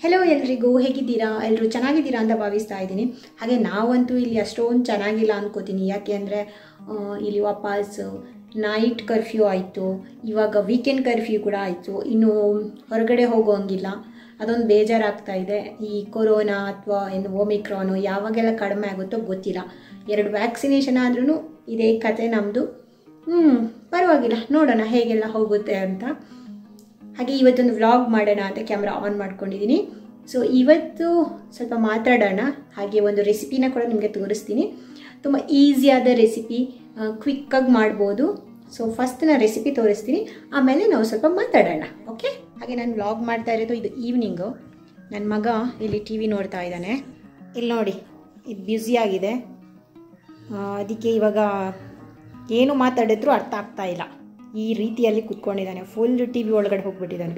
Hello ಎಲ್ರಿಗೂ ಹೇಗಿದ್ದೀರಾ ಎಲ್ಲರೂ ಚೆನ್ನಾಗಿದ್ದೀರಾ ಅಂತ ಭಾವಿಸ್ತಾ ಇದ್ದೀನಿ ಹಾಗೆ ನಾವಂತೂ ಇಲ್ಲಿ ಅಷ್ಟೊಂದು ಚೆನ್ನಾಗಿಲ್ಲ ಅನ್ಕೋತೀನಿ ಯಾಕೆ ಅಂದರೆ ಇಲ್ಲಿ ವಾಪಸ್ ನೈಟ್ ಕರ್ಫ್ಯೂ ಆಯಿತು ಇವಾಗ ವೀಕೆಂಡ್ ಕರ್ಫ್ಯೂ ಕೂಡ ಆಯಿತು ಇನ್ನು ಹೊರಗಡೆ ಹೋಗೋಂಗಿಲ್ಲ ಅದೊಂದು ಬೇಜಾರಾಗ್ತಾ ಇದೆ ಈ ಕೊರೋನಾ ಅಥವಾ ಏನು ಓಮಿಕ್ರಾನು ಯಾವಾಗೆಲ್ಲ ಕಡಿಮೆ ಆಗುತ್ತೋ ಗೊತ್ತಿಲ್ಲ ಎರಡು ವ್ಯಾಕ್ಸಿನೇಷನ್ ಆದ್ರೂ ಇದೇ ಕತೆ ನಮ್ಮದು ಹ್ಞೂ ಪರವಾಗಿಲ್ಲ ನೋಡೋಣ ಹೇಗೆಲ್ಲ ಹೋಗುತ್ತೆ ಅಂತ ಹಾಗೆ ಇವತ್ತೊಂದು ವ್ಲಾಗ್ ಮಾಡೋಣ ಅಂತ ಕ್ಯಾಮ್ರಾ ಆನ್ ಮಾಡ್ಕೊಂಡಿದ್ದೀನಿ ಸೊ ಇವತ್ತು ಸ್ವಲ್ಪ ಮಾತಾಡೋಣ ಹಾಗೆ ಒಂದು ರೆಸಿಪಿನ ಕೂಡ ನಿಮಗೆ ತೋರಿಸ್ತೀನಿ ತುಂಬ ಈಸಿಯಾದ ರೆಸಿಪಿ ಕ್ವಿಕ್ಕಾಗಿ ಮಾಡ್ಬೋದು ಸೊ ಫಸ್ಟ್ ನಾನು ರೆಸಿಪಿ ತೋರಿಸ್ತೀನಿ ಆಮೇಲೆ ನಾವು ಸ್ವಲ್ಪ ಮಾತಾಡೋಣ ಓಕೆ ಹಾಗೆ ನಾನು ವ್ಲಾಗ್ ಮಾಡ್ತಾ ಇರೋದು ಇದು ಈವ್ನಿಂಗು ನನ್ನ ಮಗ ಇಲ್ಲಿ ಟಿ ವಿ ನೋಡ್ತಾ ಇದ್ದಾನೆ ಇಲ್ಲಿ ನೋಡಿ ಇದು ಬ್ಯುಸಿಯಾಗಿದೆ ಅದಕ್ಕೆ ಇವಾಗ ಏನು ಮಾತಾಡಿದ್ರು ಅರ್ಥ ಆಗ್ತಾ ಇಲ್ಲ ಈ ರೀತಿಯಲ್ಲಿ ಕುತ್ಕೊಂಡಿದ್ದಾನೆ ಫುಲ್ ಟಿ ವಿ ಒಳಗಡೆ ಹೋಗ್ಬಿಟ್ಟಿದ್ದಾನೆ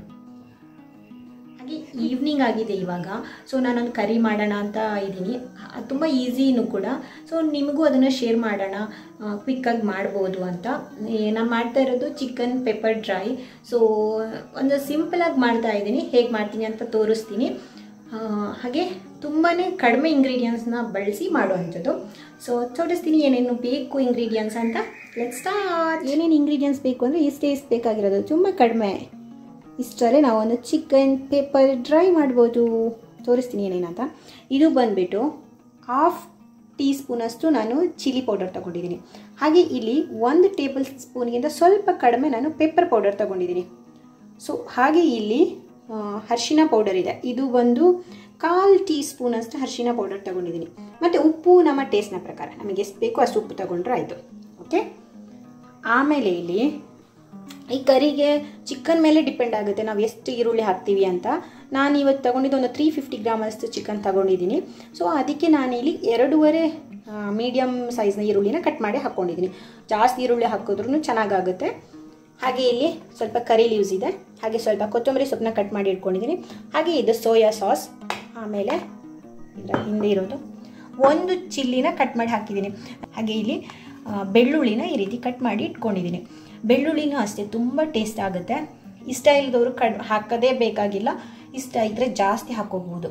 ಹಾಗೆ ಈವ್ನಿಂಗ್ ಆಗಿದೆ ಇವಾಗ ಸೊ ನಾನೊಂದು ಕರಿ ಮಾಡೋಣ ಅಂತ ಇದ್ದೀನಿ ತುಂಬ ಈಸಿನೂ ಕೂಡ ಸೊ ನಿಮಗೂ ಅದನ್ನು ಶೇರ್ ಮಾಡೋಣ ಕ್ವಿಕ್ಕಾಗಿ ಮಾಡ್ಬೋದು ಅಂತ ನಾನು ಮಾಡ್ತಾ ಇರೋದು ಚಿಕನ್ ಪೆಪ್ಪರ್ ಡ್ರೈ ಸೊ ಒಂದು ಸಿಂಪಲಾಗಿ ಮಾಡ್ತಾ ಇದ್ದೀನಿ ಹೇಗೆ ಮಾಡ್ತೀನಿ ಅಂತ ತೋರಿಸ್ತೀನಿ ಹಾಗೆ ತುಂಬಾ ಕಡಿಮೆ ಇಂಗ್ರೀಡಿಯೆಂಟ್ಸ್ನ ಬಳಸಿ ಮಾಡುವಂಥದ್ದು ಸೊ ತೋರಿಸ್ತೀನಿ ಏನೇನು ಬೇಕು ಇಂಗ್ರೀಡಿಯೆಂಟ್ಸ್ ಅಂತ ಲೆಟ್ ಸ್ಟಾರ್ಟ್ ಏನೇನು ಇಂಗ್ರೀಡಿಯೆಂಟ್ಸ್ ಬೇಕು ಅಂದರೆ ಇಷ್ಟೇ ಇಷ್ಟು ಬೇಕಾಗಿರೋದು ತುಂಬ ಕಡಿಮೆ ಇಷ್ಟರಲ್ಲೇ ನಾವು ಒಂದು ಚಿಕನ್ ಪೇಪರ್ ಡ್ರೈ ಮಾಡ್ಬೋದು ತೋರಿಸ್ತೀನಿ ಏನೇನಂತ ಇದು ಬಂದುಬಿಟ್ಟು ಹಾಫ್ ಟೀ ಸ್ಪೂನಷ್ಟು ನಾನು ಚಿಲ್ಲಿ ಪೌಡರ್ ತೊಗೊಂಡಿದ್ದೀನಿ ಹಾಗೆ ಇಲ್ಲಿ ಒಂದು ಟೇಬಲ್ ಸ್ಪೂನ್ಗಿಂತ ಸ್ವಲ್ಪ ಕಡಿಮೆ ನಾನು ಪೆಪ್ಪರ್ ಪೌಡರ್ ತೊಗೊಂಡಿದ್ದೀನಿ ಸೊ ಹಾಗೆ ಇಲ್ಲಿ ಅರಿಶಿನ ಪೌಡರ್ ಇದೆ ಇದು ಬಂದು ಕಾಲು ಟೀ ಸ್ಪೂನಷ್ಟು ಅರಿಶಿನ ಪೌಡರ್ ತೊಗೊಂಡಿದ್ದೀನಿ ಮತ್ತು ಉಪ್ಪು ನಮ್ಮ ಟೇಸ್ಟ್ನ ಪ್ರಕಾರ ನಮಗೆ ಎಷ್ಟು ಬೇಕೋ ಅಷ್ಟು ಉಪ್ಪು ತೊಗೊಂಡ್ರೆ ಆಯಿತು ಓಕೆ ಆಮೇಲೆ ಇಲ್ಲಿ ಈ ಕರಿಗೆ ಚಿಕನ್ ಮೇಲೆ ಡಿಪೆಂಡ್ ಆಗುತ್ತೆ ನಾವು ಎಷ್ಟು ಈರುಳ್ಳಿ ಹಾಕ್ತೀವಿ ಅಂತ ನಾನು ಇವತ್ತು ತೊಗೊಂಡಿದ್ದು ಒಂದು ತ್ರೀ ಫಿಫ್ಟಿ ಗ್ರಾಮಷ್ಟು ಚಿಕನ್ ತೊಗೊಂಡಿದ್ದೀನಿ ಸೊ ಅದಕ್ಕೆ ನಾನಿಲ್ಲಿ ಎರಡೂವರೆ ಮೀಡಿಯಮ್ ಸೈಜ್ನ ಈರುಳ್ಳಿನ ಕಟ್ ಮಾಡಿ ಹಾಕ್ಕೊಂಡಿದ್ದೀನಿ ಜಾಸ್ತಿ ಈರುಳ್ಳಿ ಹಾಕಿದ್ರೂ ಚೆನ್ನಾಗಾಗುತ್ತೆ ಹಾಗೆ ಇಲ್ಲಿ ಸ್ವಲ್ಪ ಕರಿ ಲೀವ್ಸ್ ಇದೆ ಹಾಗೆ ಸ್ವಲ್ಪ ಕೊತ್ತಂಬರಿ ಸೊಪ್ಪನ್ನ ಕಟ್ ಮಾಡಿ ಇಟ್ಕೊಂಡಿದ್ದೀನಿ ಹಾಗೆ ಇದು ಸೋಯಾ ಸಾಸ್ ಆಮೇಲೆ ಇದರ ಹಿಂದೆ ಇರೋದು ಒಂದು ಚಿಲ್ಲಿನ ಕಟ್ ಮಾಡಿ ಹಾಕಿದ್ದೀನಿ ಹಾಗೆ ಇಲ್ಲಿ ಬೆಳ್ಳುಳ್ಳಿನ ಈ ರೀತಿ ಕಟ್ ಮಾಡಿ ಇಟ್ಕೊಂಡಿದ್ದೀನಿ ಬೆಳ್ಳುಳ್ಳಿನೂ ಅಷ್ಟೇ ತುಂಬ ಟೇಸ್ಟ್ ಆಗುತ್ತೆ ಇಷ್ಟ ಇಲ್ಲದವರು ಕಡ್ ಹಾಕೋದೇ ಬೇಕಾಗಿಲ್ಲ ಇಷ್ಟ ಇದ್ದರೆ ಜಾಸ್ತಿ ಹಾಕೋಬಹುದು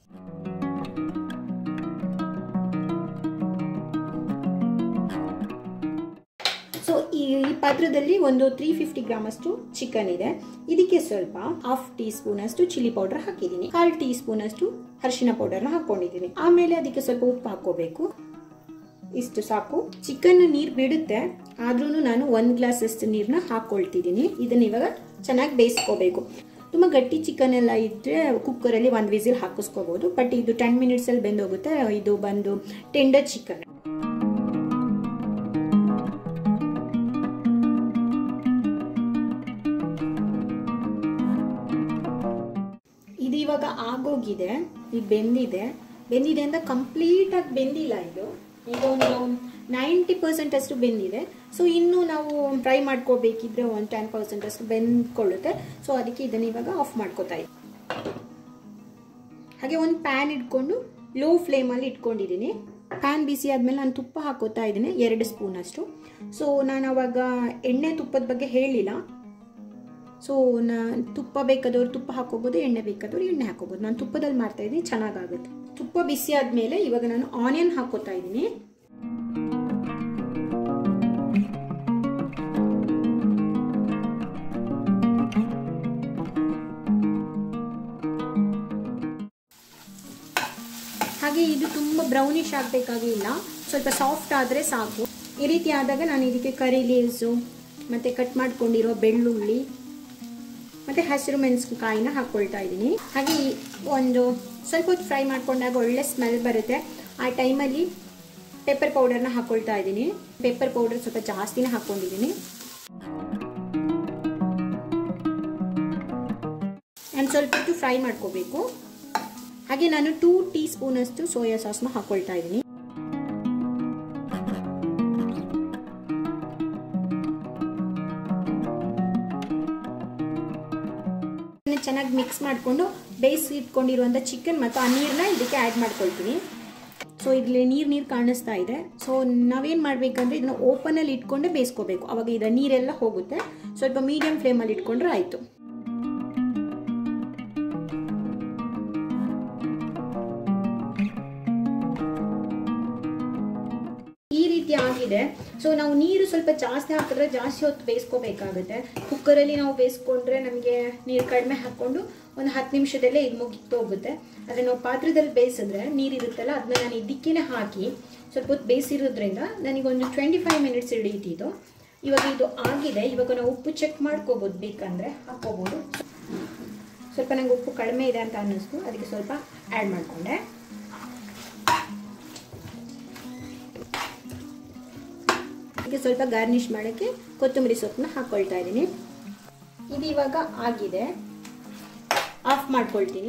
ಸೊ ಈ ಪಾತ್ರದಲ್ಲಿ ಒಂದು ತ್ರೀ ಫಿಫ್ಟಿ ಗ್ರಾಮ್ ಅಷ್ಟು ಚಿಕನ್ ಇದೆ ಇದಕ್ಕೆ ಸ್ವಲ್ಪ ಹಾಫ್ ಟೀ ಸ್ಪೂನ್ ಅಷ್ಟು ಚಿಲ್ಲಿ ಪೌಡರ್ ಹಾಕಿದ್ದೀನಿ ಕಾಲ್ ಟೀ ಸ್ಪೂನ್ ಅಷ್ಟು ಅರಿಶಿನ ಪೌಡರ್ನ ಹಾಕೊಂಡಿದ್ದೀನಿ ಆಮೇಲೆ ಅದಕ್ಕೆ ಸ್ವಲ್ಪ ಉಪ್ಪು ಹಾಕೋಬೇಕು ಇಷ್ಟು ಸಾಕು ಚಿಕನ್ ನೀರು ಬಿಡುತ್ತೆ ಆದ್ರೂ ನಾನು ಒಂದು ಗ್ಲಾಸ್ ಅಷ್ಟು ನೀರನ್ನ ಹಾಕೊಳ್ತಿದ್ದೀನಿ ಇದನ್ನ ಇವಾಗ ಚೆನ್ನಾಗಿ ಬೇಯಿಸ್ಕೋಬೇಕು ತುಂಬ ಗಟ್ಟಿ ಚಿಕನ್ ಎಲ್ಲ ಇದ್ದರೆ ಕುಕ್ಕರಲ್ಲಿ ಒಂದು ವಿಸಿಲ್ ಹಾಕಿಸ್ಕೋಬಹುದು ಬಟ್ ಇದು ಟೆನ್ ಮಿನಿಟ್ಸಲ್ಲಿ ಬೆಂದೋಗುತ್ತೆ ಇದು ಬಂದು ಟೆಂಡರ್ ಚಿಕನ್ ಇದು ಇವಾಗ ಆಗೋಗಿದೆ ಇದು ಬೆಂದಿದೆ ಬೆಂದಿದೆ ಅಂತ ಕಂಪ್ಲೀಟಾಗಿ ಬೆಂದಿಲ್ಲ ಇದು ಈಗ ಒಂದು ನೈಂಟಿ ಪರ್ಸೆಂಟ್ ಅಷ್ಟು ಬೆಂದಿದೆ ಸೊ ಇನ್ನು ನಾವು ಫ್ರೈ ಮಾಡ್ಕೋಬೇಕಿದ್ರೆ ಒಂದು ಟೆನ್ ಪರ್ಸೆಂಟ್ ಅಷ್ಟು ಬೆಂದ್ಕೊಳ್ಳುತ್ತೆ ಸೊ ಅದಕ್ಕೆ ಇದನ್ನ ಇವಾಗ ಆಫ್ ಮಾಡ್ಕೋತಾ ಇದ್ದೀನಿ ಹಾಗೆ ಒಂದು ಪ್ಯಾನ್ ಇಟ್ಕೊಂಡು ಲೋ ಫ್ಲೇಮಲ್ಲಿ ಇಟ್ಕೊಂಡಿದ್ದೀನಿ ಪ್ಯಾನ್ ಬಿಸಿ ಆದಮೇಲೆ ನಾನು ತುಪ್ಪ ಹಾಕೋತಾ ಇದ್ದೀನಿ ಎರಡು ಸ್ಪೂನ್ ಅಷ್ಟು ಸೊ ನಾನು ಅವಾಗ ಎಣ್ಣೆ ತುಪ್ಪದ ಬಗ್ಗೆ ಹೇಳಿಲ್ಲ ಸೊ ನಾ ತುಪ್ಪ ಬೇಕಾದವ್ರು ತುಪ್ಪ ಹಾಕೋಬೋದು ಎಣ್ಣೆ ಬೇಕಾದವ್ರು ಎಣ್ಣೆ ಹಾಕೋಬೋದು ನಾನು ತುಪ್ಪದಲ್ಲಿ ಮಾಡ್ತಾ ಇದ್ದೀನಿ ಚೆನ್ನಾಗಾಗುತ್ತೆ ತುಪ್ಪ ಬಿಸಿ ಆದಮೇಲೆ ಇವಾಗ ನಾನು ಆನಿಯನ್ ಹಾಕೋತಾ ಇದ್ದೀನಿ ಹಾಗೆ ಇದು ತುಂಬ ಬ್ರೌನಿಶ್ ಆಗಬೇಕಾಗಿಲ್ಲ ಸ್ವಲ್ಪ ಸಾಫ್ಟ್ ಆದರೆ ಸಾಕು ಈ ರೀತಿ ಆದಾಗ ನಾನು ಇದಕ್ಕೆ ಕರಿ ಲೀವ್ಸು ಮತ್ತು ಕಟ್ ಮಾಡ್ಕೊಂಡಿರೋ ಬೆಳ್ಳುಳ್ಳಿ ಮತ್ತು ಹಸಿರು ಮೆಣಸಿನಕಾಯಿನ ಹಾಕ್ಕೊಳ್ತಾ ಇದ್ದೀನಿ ಹಾಗೆ ಒಂದು ಸ್ವಲ್ಪ ಹೊತ್ತು ಫ್ರೈ ಮಾಡ್ಕೊಂಡಾಗ ಒಳ್ಳೆ ಸ್ಮೆಲ್ ಬರುತ್ತೆ ಆ ಟೈಮಲ್ಲಿ ಪೆಪ್ಪರ್ ಪೌಡರ್ನ ಹಾಕ್ಕೊಳ್ತಾ ಇದ್ದೀನಿ ಪೆಪ್ಪರ್ ಪೌಡರ್ ಸ್ವಲ್ಪ ಜಾಸ್ತಿನೇ ಹಾಕ್ಕೊಂಡಿದ್ದೀನಿ ನಾನು ಸ್ವಲ್ಪ ಹೊತ್ತು ಫ್ರೈ ಮಾಡ್ಕೋಬೇಕು ಹಾಗೆ ನಾನು ಟೂ ಟೀ ಸ್ಪೂನಷ್ಟು ಸೋಯಾ ಸಾಸ್ನ ಹಾಕ್ಕೊಳ್ತಾ ಇದ್ದೀನಿ ಚೆನ್ನಾಗಿ ಮಿಕ್ಸ್ ಮಾಡಿಕೊಂಡು ಬೇಯಿಸಿ ಇಟ್ಕೊಂಡಿರುವಂಥ ಚಿಕನ್ ಮತ್ತು ಆ ನೀರನ್ನ ಇದಕ್ಕೆ ಆ್ಯಡ್ ಮಾಡ್ಕೊಳ್ತೀನಿ ಸೊ ಇಲ್ಲಿ ನೀರು ನೀರು ಕಾಣಿಸ್ತಾ ಇದೆ ಸೊ ನಾವೇನು ಮಾಡಬೇಕಂದ್ರೆ ಇದನ್ನ ಓಪನಲ್ಲಿ ಇಟ್ಕೊಂಡೆ ಬೇಯಿಸ್ಕೋಬೇಕು ಅವಾಗ ಇದರ ನೀರೆಲ್ಲ ಹೋಗುತ್ತೆ ಸ್ವಲ್ಪ ಮೀಡಿಯಂ ಫ್ಲೇಮಲ್ಲಿ ಇಟ್ಕೊಂಡ್ರೆ ಆಯಿತು ಆಗಿದೆ ಸೊ ನಾವು ನೀರು ಸ್ವಲ್ಪ ಜಾಸ್ತಿ ಹಾಕಿದ್ರೆ ಜಾಸ್ತಿ ಹೊತ್ತು ಬೇಯಿಸ್ಕೋಬೇಕಾಗುತ್ತೆ ಕುಕ್ಕರಲ್ಲಿ ನಾವು ಬೇಯಿಸ್ಕೊಂಡ್ರೆ ನಮಗೆ ನೀರು ಕಡಿಮೆ ಹಾಕ್ಕೊಂಡು ಒಂದು ಹತ್ತು ನಿಮಿಷದಲ್ಲೇ ಇದು ಮುಗಿತು ಹೋಗುತ್ತೆ ಆದರೆ ನಾವು ಪಾತ್ರದಲ್ಲಿ ಬೇಯಿಸಿದ್ರೆ ನೀರಿರುತ್ತಲ್ಲ ಅದನ್ನ ನಾನು ಇದಕ್ಕೇ ಹಾಕಿ ಸ್ವಲ್ಪ ಹೊತ್ತು ಬೇಯಿಸಿರೋದ್ರಿಂದ ನನಗೊಂದು ಟ್ವೆಂಟಿ ಫೈವ್ ಮಿನಿಟ್ಸ್ ಹಿಡಿಯಿತು ಇವಾಗ ಇದು ಆಗಿದೆ ಇವಾಗ ನಾವು ಉಪ್ಪು ಚೆಕ್ ಮಾಡ್ಕೋಬೋದು ಬೇಕಂದರೆ ಹಾಕ್ಕೋಬೋದು ಸ್ವಲ್ಪ ನಂಗೆ ಉಪ್ಪು ಕಡಿಮೆ ಇದೆ ಅಂತ ಅನ್ನಿಸ್ತು ಅದಕ್ಕೆ ಸ್ವಲ್ಪ ಆ್ಯಡ್ ಮಾಡಿಕೊಂಡೆ ಇದಕ್ಕೆ ಸ್ವಲ್ಪ ಗಾರ್ನಿಷ್ ಮಾಡೋಕ್ಕೆ ಕೊತ್ತಂಬರಿ ಸೊಪ್ಪನ್ನ ಹಾಕ್ಕೊಳ್ತಾ ಇದ್ದೀನಿ ಇದು ಇವಾಗ ಆಗಿದೆ ಆಫ್ ಮಾಡ್ಕೊಳ್ತೀನಿ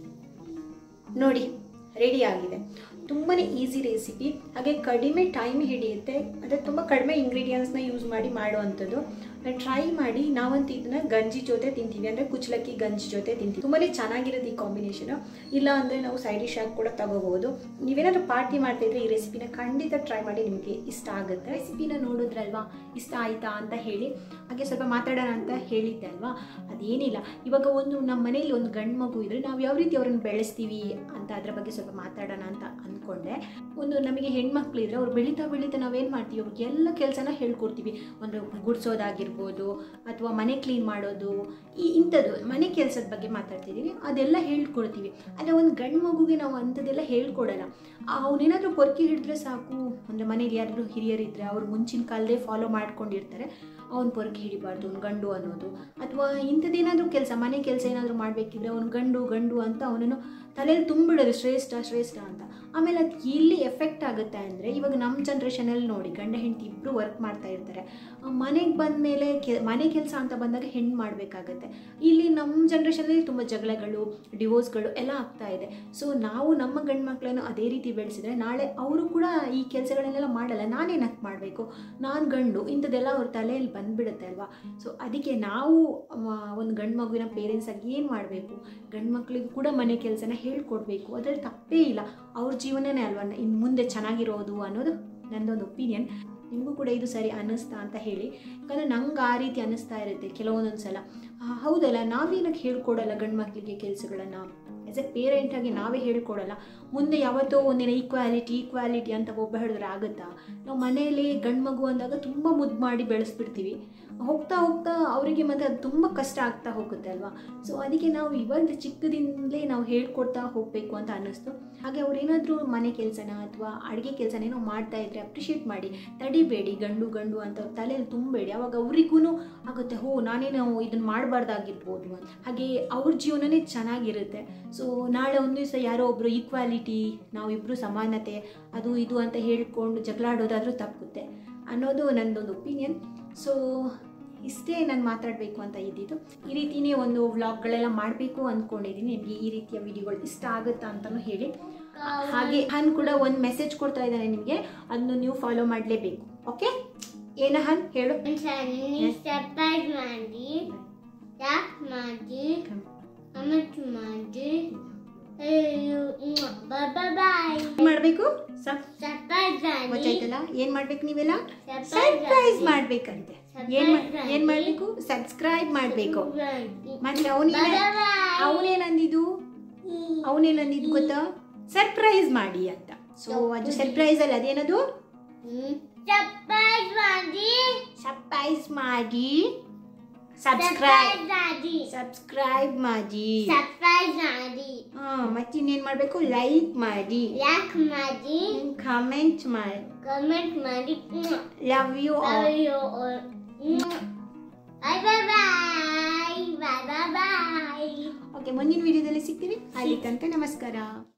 ನೋಡಿ ರೆಡಿ ಆಗಿದೆ ತುಂಬಾ ಈಸಿ ರೆಸಿಪಿ ಹಾಗೆ ಕಡಿಮೆ ಟೈಮ್ ಹಿಡಿಯುತ್ತೆ ಅಂದರೆ ತುಂಬ ಕಡಿಮೆ ಇಂಗ್ರೀಡಿಯೆಂಟ್ಸ್ನ ಯೂಸ್ ಮಾಡಿ ಮಾಡುವಂಥದ್ದು ಟ್ರೈ ಮಾಡಿ ನಾವಂತೂ ಇದನ್ನ ಗಂಜಿ ಜೊತೆ ತಿಂತೀವಿ ಅಂದರೆ ಕುಚ್ಚಲಕ್ಕಿ ಗಂಜಿ ಜೊತೆ ತಿಂತೀವಿ ತುಂಬಾ ಚೆನ್ನಾಗಿರುತ್ತೆ ಈ ಕಾಂಬಿನೇಷನ್ ಇಲ್ಲ ಅಂದರೆ ನಾವು ಸೈಡ್ ಡಿಶ್ ಆಗಿ ಕೂಡ ತಗೋಬಹುದು ನೀವೇನಾದ್ರೂ ಪಾರ್ಟಿ ಮಾಡ್ತಾ ಇದ್ರೆ ಈ ರೆಸಿಪಿನ ಖಂಡಿತ ಟ್ರೈ ಮಾಡಿ ನಿಮಗೆ ಇಷ್ಟ ಆಗುತ್ತೆ ರೆಸಿಪಿನ ನೋಡಿದ್ರಲ್ವಾ ಇಷ್ಟ ಆಯ್ತಾ ಅಂತ ಹೇಳಿ ಹಾಗೆ ಸ್ವಲ್ಪ ಮಾತಾಡೋಣ ಅಂತ ಹೇಳಿದ್ದೆ ಅಲ್ವಾ ಅದೇನಿಲ್ಲ ಇವಾಗ ಒಂದು ನಮ್ಮ ಮನೇಲಿ ಒಂದು ಗಂಡು ಮಗು ಇದ್ರೆ ನಾವು ಯಾವ ರೀತಿ ಅವ್ರನ್ನ ಬೆಳೆಸ್ತೀವಿ ಅಂತ ಅದ್ರ ಬಗ್ಗೆ ಸ್ವಲ್ಪ ಮಾತಾಡೋಣ ಅಂತ ಅಂದ್ಕೊಂಡೆ ಒಂದು ನಮಗೆ ಹೆಣ್ಮಕ್ಳು ಇದ್ರೆ ಅವ್ರು ಬೆಳೀತಾ ಬೆಳೀತಾ ನಾವೇನು ಮಾಡ್ತೀವಿ ಅವ್ರಿಗೆ ಎಲ್ಲ ಕೆಲಸನ ಹೇಳ್ಕೊಡ್ತೀವಿ ಒಂದು ಗುಡಿಸೋದಾಗಿರ್ಬೋದು ಅಥವಾ ಮನೆ ಕ್ಲೀನ್ ಮಾಡೋದು ಈ ಇಂಥದ್ದು ಮನೆ ಕೆಲಸದ ಬಗ್ಗೆ ಮಾತಾಡ್ತಿದ್ದೀವಿ ಅದೆಲ್ಲ ಹೇಳ್ಕೊಡ್ತೀವಿ ಆದರೆ ಒಂದು ಗಂಡು ಮಗುಗೆ ನಾವು ಅಂಥದ್ದೆಲ್ಲ ಹೇಳ್ಕೊಡಲ್ಲ ಅವನೇನಾದರೂ ಪೊರ್ಕಿ ಹಿಡಿದ್ರೆ ಸಾಕು ಅಂದರೆ ಮನೇಲಿ ಯಾರಾದರೂ ಹಿರಿಯರಿದ್ದರೆ ಅವ್ರು ಮುಂಚಿನ ಕಾಲದೇ ಫಾಲೋ ಮಾಡ್ಕೊಂಡಿರ್ತಾರೆ ಅವ್ನು ಪೊರ್ಕಿ ಹಿಡಿಬಾರ್ದು ಅವ್ನು ಗಂಡು ಅನ್ನೋದು ಅಥವಾ ಇಂಥದ್ದೇನಾದರೂ ಕೆಲಸ ಮನೆ ಕೆಲಸ ಏನಾದರೂ ಮಾಡಬೇಕಿದ್ರೆ ಅವ್ನು ಗಂಡು ಗಂಡು ಅಂತ ಅವನನ್ನು ತಲೆಯಲ್ಲಿ ತುಂಬಿಡೋದು ಶ್ರೇಷ್ಠ ಶ್ರೇಷ್ಠ ಅಂತ ಆಮೇಲೆ ಅದು ಎಲ್ಲಿ ಎಫೆಕ್ಟ್ ಆಗುತ್ತೆ ಅಂದರೆ ಇವಾಗ ನಮ್ಮ ಜನ್ರೇಷನಲ್ಲಿ ನೋಡಿ ಗಂಡ ಹೆಂಡತಿ ಇಬ್ಬರು ವರ್ಕ್ ಮಾಡ್ತಾ ಇರ್ತಾರೆ ಮನೆಗೆ ಬಂದ ಮೇಲೆ ಕೆ ಮನೆ ಕೆಲಸ ಅಂತ ಬಂದಾಗ ಹೆಣ್ಣು ಮಾಡಬೇಕಾಗತ್ತೆ ಇಲ್ಲಿ ನಮ್ಮ ಜನ್ರೇಷನಲ್ಲಿ ತುಂಬ ಜಗಳಗಳು ಡಿವೋರ್ಸ್ಗಳು ಎಲ್ಲ ಆಗ್ತಾ ಇದೆ ಸೊ ನಾವು ನಮ್ಮ ಗಂಡು ಮಕ್ಕಳನ್ನು ಅದೇ ರೀತಿ ಬೆಳೆಸಿದ್ರೆ ನಾಳೆ ಅವರು ಕೂಡ ಈ ಕೆಲಸಗಳನ್ನೆಲ್ಲ ಮಾಡಲ್ಲ ನಾನೇನಕ್ಕೆ ಮಾಡಬೇಕು ನಾನು ಗಂಡು ಇಂಥದ್ದೆಲ್ಲ ಅವ್ರ ತಲೆಯಲ್ಲಿ ಬಂದುಬಿಡುತ್ತೆ ಅಲ್ವಾ ಸೊ ಅದಕ್ಕೆ ನಾವು ಒಂದು ಗಂಡು ಮಗುವಿನ ಪೇರೆಂಟ್ಸ್ ಆಗಿ ಏನು ಮಾಡಬೇಕು ಗಂಡು ಮಕ್ಕಳಿಗೂ ಕೂಡ ಮನೆ ಕೆಲಸನ ಹೇಳ್ಕೊಡ್ಬೇಕು ಅದರಲ್ಲಿ ತಪ್ಪೇ ಇಲ್ಲ ಅವ್ರ ಜೀವನನೇ ಅಲ್ವಾ ಇನ್ನು ಮುಂದೆ ಚೆನ್ನಾಗಿರೋದು ಅನ್ನೋದು ನನ್ನದೊಂದು ಒಪಿನಿಯನ್ ನಿಮಗೂ ಕೂಡ ಇದು ಸರಿ ಅನ್ನಿಸ್ತಾ ಅಂತ ಹೇಳಿ ಯಾಕಂದರೆ ನಂಗೆ ಆ ರೀತಿ ಅನ್ನಿಸ್ತಾ ಇರುತ್ತೆ ಕೆಲವೊಂದೊಂದು ಸಲ ಆ, ಹೌದಲ್ಲ ನಾವೇನಕ್ಕೆ ಹೇಳ್ಕೊಡಲ್ಲ ಗಂಡು ಮಕ್ಕಳಿಗೆ ಕೆಲಸಗಳನ್ನು ಆ್ಯಸ್ ಎ ಪೇರೆಂಟಾಗಿ ನಾವೇ ಹೇಳ್ಕೊಡಲ್ಲ ಮುಂದೆ ಯಾವತ್ತೋ ಒಂದಿನ ಈಕ್ವಾಲಿಟಿ ಈಕ್ವಾಲಿಟಿ ಅಂತ ಒಬ್ಬ ಹೇಳಿದ್ರೆ ಆಗುತ್ತಾ ನಾವು ಮನೆಯಲ್ಲಿ ಗಂಡು ಮಗು ಅಂದಾಗ ತುಂಬ ಮುದ್ದು ಮಾಡಿ ಬೆಳೆಸ್ಬಿಡ್ತೀವಿ ಹೋಗ್ತಾ ಹೋಗ್ತಾ ಅವರಿಗೆ ಮತ್ತೆ ಅದು ತುಂಬ ಕಷ್ಟ ಆಗ್ತಾ ಹೋಗುತ್ತೆ ಅಲ್ವಾ ಸೊ ಅದಕ್ಕೆ ನಾವು ಇವಾಗ ಚಿಕ್ಕದಿಂದಲೇ ನಾವು ಹೇಳ್ಕೊಡ್ತಾ ಹೋಗಬೇಕು ಅಂತ ಅನ್ನಿಸ್ತು ಹಾಗೆ ಅವ್ರೇನಾದರೂ ಮನೆ ಕೆಲಸನ ಅಥವಾ ಅಡುಗೆ ಕೆಲಸನ ಏನೋ ಮಾಡ್ತಾ ಇದ್ರೆ ಅಪ್ರಿಷಿಯೇಟ್ ಮಾಡಿ ತಡಿಬೇಡಿ ಗಂಡು ಗಂಡು ಅಂತ ಅವ್ರ ತಲೆಯಲ್ಲಿ ತುಂಬಬೇಡಿ ಅವಾಗ ಅವರಿಗೂ ಆಗುತ್ತೆ ಹೋ ನಾನೇನು ಇದನ್ನು ಮಾಡಬಾರ್ದಾಗಿರ್ಬೋದು ಅಂತ ಹಾಗೆ ಅವ್ರ ಜೀವನನೇ ಚೆನ್ನಾಗಿರುತ್ತೆ ಸೊ ನಾಳೆ ಒಂದು ದಿವಸ ಯಾರೋ ಒಬ್ಬರು ಈಕ್ವಾಲಿಟಿ ನಾವಿಬ್ಬರು ಸಮಾನತೆ ಅದು ಇದು ಅಂತ ಹೇಳ್ಕೊಂಡು ಜಗಳಾಡೋದಾದರೂ ತಪ್ಪುತ್ತೆ ಅನ್ನೋದು ನನ್ನದೊಂದು ಒಪಿನಿಯನ್ ಸೊ ಇಷ್ಟೇ ನಾನು ಮಾತಾಡಬೇಕು ಅಂತ ಇದ್ದಿದ್ದು ಈ ರೀತಿಯೇ ಒಂದು ವ್ಲಾಗ್ಗಳೆಲ್ಲ ಮಾಡಬೇಕು ಅಂದ್ಕೊಂಡಿದ್ದೀನಿ ನಿಮಗೆ ಈ ರೀತಿಯ ವಿಡಿಯೋಗಳು ಇಷ್ಟ ಆಗುತ್ತಾ ಅಂತಲೂ ಹೇಳಿ ಹಾಗೆ ಹನ್ ಕೂಡ ಒಂದು ಮೆಸೇಜ್ ಕೊಡ್ತಾ ಇದ್ದಾನೆ ನಿಮಗೆ ಅದನ್ನು ನೀವು ಫಾಲೋ ಮಾಡಲೇಬೇಕು ಓಕೆ ಏನ ಹನ್ ಹೇಳು ಒಂದ್ಸಲ ಸರ್ಪ್ರೈಸ್ ಮಾಡಿ ಯಾಕ್ ಮಾಡಿ ಕಮೆಂಟ್ ಮಾಡಿ ಬಾಯ್ ಬಾಯ್ ಏನ್ ಮಾಡಬೇಕು ಸಬ್ ಸರ್ಪ್ರೈಸ್ ಮಾಡಿ ಗೊತ್ತಾಯ್ತಲ್ಲ ಏನ್ ಮಾಡ್ಬೇಕು ನೀವೆಲ್ಲ Surprise ಸರ್ಪ್ರೈಸ್ ಮಾಡಿ. ಮಾಡ್ಬೇಕಂತೆ ಏನ್ ಮಾ- Surprise ಏನ್ ಮಾಡಿ. ಮಾಡ್ಬೇಕು ಸಬ್ಸ್ಕ್ರೈಬ್ ಮಾಡ್ಬೇಕು ಮತ್ತೆ Bye ಅವನೇನ bye. ಅವನೇನಂದಿದ್ದು ಅವನೇನಂದಿದ್ದು ಗೊತ್ತಾ ಸರ್ಪ್ರೈಸ್ ಮಾಡಿ ಅಂತ ಸೊ ಅದು ಸರ್ಪ್ರೈಸ್ ಅಲ್ಲ ಅದೇನದು ಸರ್ಪ್ರೈಸ್ ಮಾಡಿ ಸರ್ಪ್ರೈಸ್ ಮಾಡಿ ಸಬ್ಸ್ಕ್ರೈಬ್ ಸರ್ಪ್ರೈಸ್ ಮಾಡಿ ಸಬ್ಸ್ಕ್ರೈಬ್ ಮಾಡಿ ಸರ್ಪ್ರೈಸ್ ಮಾಡಿ ಹಾ ಮತ್ತೆ ಇನ್ನೇನ್ ಮಾಡ್ಬೇಕು ಲೈಕ್ ಮಾಡಿ ಯಾಕ್ ಮಾಡಿ ಕಮೆಂಟ್ ಮಾಡಿ ಕಮೆಂಟ್ ಮಾಡಿ love you bye bye bye bye bye bye okay ಮುಂದಿನ ವಿಡಿಯೋದಲ್ಲಿ ಸಿಗ್ತೀವಿ ಅಲ್ಲಿ ತನಕ ನಮಸ್ಕಾರ